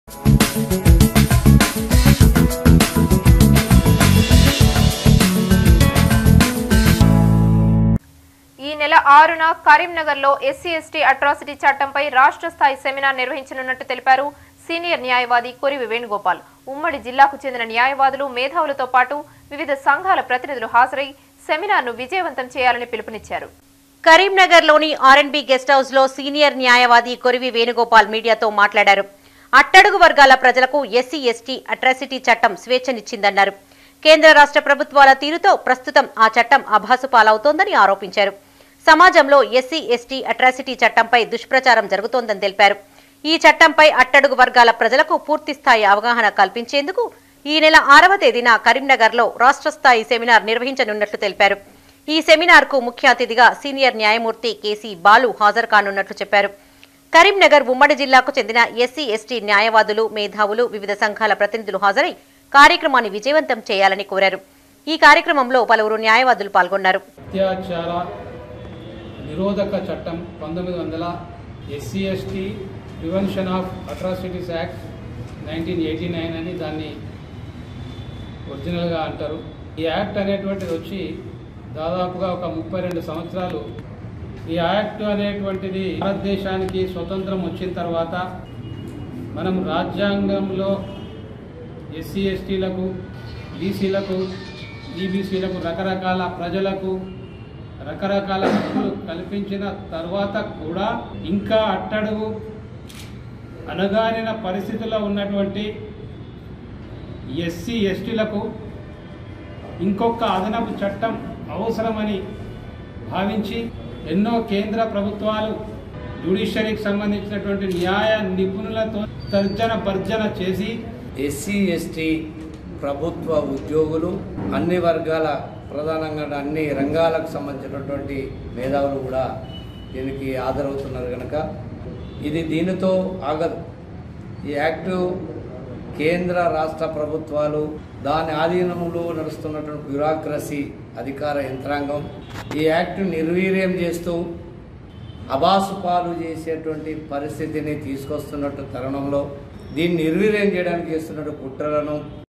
ఈ నెల ఆరున కరీంనగర్లో ఎస్సీ ఎస్టీ అట్రాసిటీ చట్టంపై రాష్ట్ర స్థాయి సెమినార్ నిర్వహించనున్నట్టు తెలిపారు సీనియర్ న్యాయవాది కొరివి వేణుగోపాల్ ఉమ్మడి జిల్లాకు చెందిన న్యాయవాదులు మేధావులతో పాటు వివిధ సంఘాల ప్రతినిధులు హాజరై సెమినార్ను విజయవంతం చేయాలని పిలుపునిచ్చారు కరీంనగర్లోని ఆర్ఎన్బి గెస్ట్ హౌస్ లో సీనియర్ న్యాయవాది కొరివి వేణుగోపాల్ మీడియాతో మాట్లాడారు అట్టడుగు వర్గాల ప్రజలకు ఎస్సీ ఎస్టీ అట్రాసిటీ చట్టం స్వేచ్ఛనిచ్చిందన్నారు కేంద్ర రాష్ట్ర ప్రభుత్వాల తీరుతో ప్రస్తుతం ఆ చట్టం అభాసు పాలవుతోందని ఆరోపించారు సమాజంలో ఎస్సీ ఎస్టీ అట్రాసిటీ చట్టంపై దుష్ప్రచారం జరుగుతోందని తెలిపారు ఈ చట్టంపై అట్టడుగు వర్గాల ప్రజలకు పూర్తి స్థాయి అవగాహన కల్పించేందుకు ఈ నెల ఆరవ తేదీన కరీంనగర్లో రాష్ట్ర స్థాయి సెమినార్ నిర్వహించనున్నట్లు తెలిపారు ఈ సెమినార్ కు ముఖ్య అతిథిగా సీనియర్ న్యాయమూర్తి కేసీ బాలు హాజరు కానున్నట్లు చెప్పారు కరీంనగర్ ఉమ్మడి జిల్లాకు చెందిన ఎస్సీ ఎస్టీ న్యాయవాదులు మేధావులు వివిధ సంఘాల ప్రతినిధులు హాజరై కార్యక్రమాన్ని విజయవంతం చేయాలని కోరారు ఈ కార్యక్రమంలో పలువురు న్యాయవాదులు పాల్గొన్నారు అత్యాచార నిరోధక చట్టం పంతొమ్మిది వందల SC ST prevention of atrocities act nineteen eighty nine అని దాన్ని ఒరిజినల్గా అంటారు ఈ యాక్ట్ అనేటువంటిది వచ్చి దాదాపుగా ఒక ముప్పై రెండు సంవత్సరాలు ఈ యాక్ట్ అనేటువంటిది భారతదేశానికి స్వతంత్రం వచ్చిన తర్వాత మనం రాజ్యాంగంలో ఎస్సీ ఎస్టీలకు బీసీలకు ఈబీసీలకు రకరకాల ప్రజలకు రకరకాల హక్కులు కల్పించిన తర్వాత కూడా ఇంకా అట్టడుగు అణగారిన పరిస్థితుల్లో ఉన్నటువంటి ఎస్సీ ఎస్టీలకు ఇంకొక అదనపు చట్టం అవసరమని భావించి ఎన్నో కేంద్ర ప్రభుత్వాలు జ్యుడిషియరీకి సంబంధించినటువంటి న్యాయ నిపుణులతో తర్జన భర్జన చేసి ఎస్సీ ఎస్టీ ప్రభుత్వ ఉద్యోగులు అన్ని వర్గాల ప్రధానంగా అన్ని రంగాలకు సంబంధించినటువంటి మేధావులు కూడా దీనికి హాజరవుతున్నారు కనుక ఇది దీనితో ఆగదు ఈ యాక్టు కేంద్ర రాష్ట్ర ప్రభుత్వాలు దాని ఆధీనంలో నడుస్తున్నటువంటి బ్యూరాక్రసీ అధికార యంత్రాంగం ఈ యాక్టు నిర్వీర్యం చేస్తూ అబాసు పాలు చేసేటువంటి పరిస్థితిని తీసుకొస్తున్నట్టు తరుణంలో దీన్ని నిర్వీర్యం చేయడానికి చేస్తున్నట్టు కుట్రలను